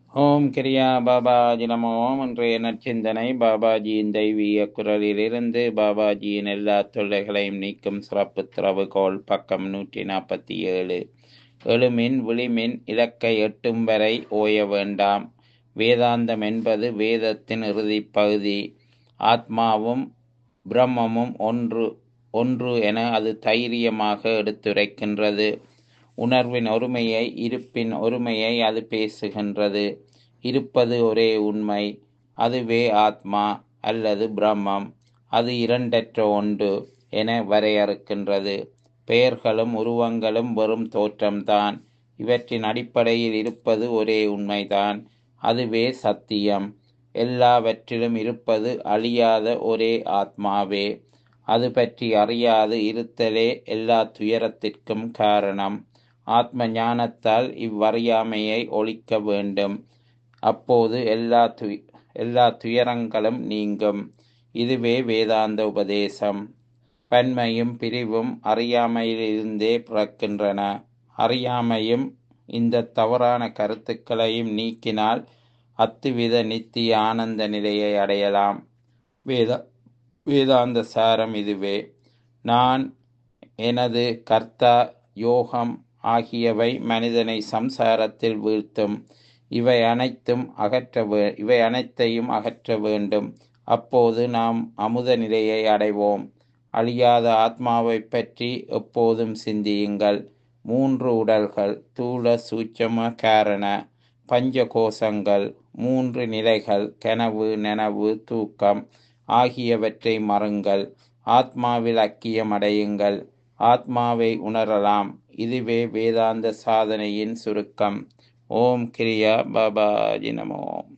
ஓம் கிரியா பாபாஜி நமோ ஓம் இன்றைய நற்சிந்தனை பாபாஜியின் தெய்வீக குரலிலிருந்து பாபாஜியின் எல்லா தொல்லைகளையும் நீக்கும் சிறப்பு திறவுகோள் பக்கம் நூற்றி நாற்பத்தி ஏழு எழுமின் விழிமின் இலக்கை எட்டும் வரை ஓய வேண்டாம் வேதாந்தம் என்பது வேதத்தின் இறுதிப் பகுதி ஆத்மாவும் பிரம்மமும் ஒன்று ஒன்று என அது தைரியமாக எடுத்துரைக்கின்றது உணர்வின் ஒருமையை இருப்பின் ஒருமையை அது பேசுகின்றது இருப்பது ஒரே உண்மை அதுவே ஆத்மா அல்லது பிரம்மம் அது இரண்டற்ற ஒன்று என வரையறுக்கின்றது பெயர்களும் உருவங்களும் வெறும் தோற்றம்தான் இவற்றின் அடிப்படையில் இருப்பது ஒரே உண்மைதான் அதுவே சத்தியம் எல்லாவற்றிலும் இருப்பது அழியாத ஒரே ஆத்மாவே அது பற்றி அறியாது இருத்தலே எல்லா துயரத்திற்கும் காரணம் ஆத்ம ஞானத்தால் இவ்வறியாமையை ஒழிக்க வேண்டும் அப்போது எல்லா து எல்லா துயரங்களும் நீங்கும் இதுவே வேதாந்த உபதேசம் பன்மையும் பிரிவும் அறியாமையிலிருந்தே பிறக்கின்றன அறியாமையும் இந்த தவறான கருத்துக்களையும் நீக்கினால் அத்துவித நித்திய ஆனந்த நிலையை அடையலாம் வேத வேதாந்த சாரம் இதுவே நான் எனது கர்த்தா யோகம் ஆகியவை மனிதனை சம்சாரத்தில் வீழ்த்தும் இவை அனைத்தும் அகற்ற வே இவை அனைத்தையும் அகற்ற வேண்டும் அப்போது நாம் அமுத நிலையை அடைவோம் அழியாத ஆத்மாவை பற்றி எப்போதும் சிந்தியுங்கள் மூன்று உடல்கள் தூள சூட்சம காரண பஞ்ச கோஷங்கள் மூன்று நிலைகள் கனவு நனவு தூக்கம் ஆகியவற்றை மறுங்கள் ஆத்மாவில் ஐக்கியம் அடையுங்கள் ஆத்மாவை உணரலாம் இதுவே வேதாந்த சாதனையின் சுருக்கம் ஓம் கிரியா பாபாஜி நமோ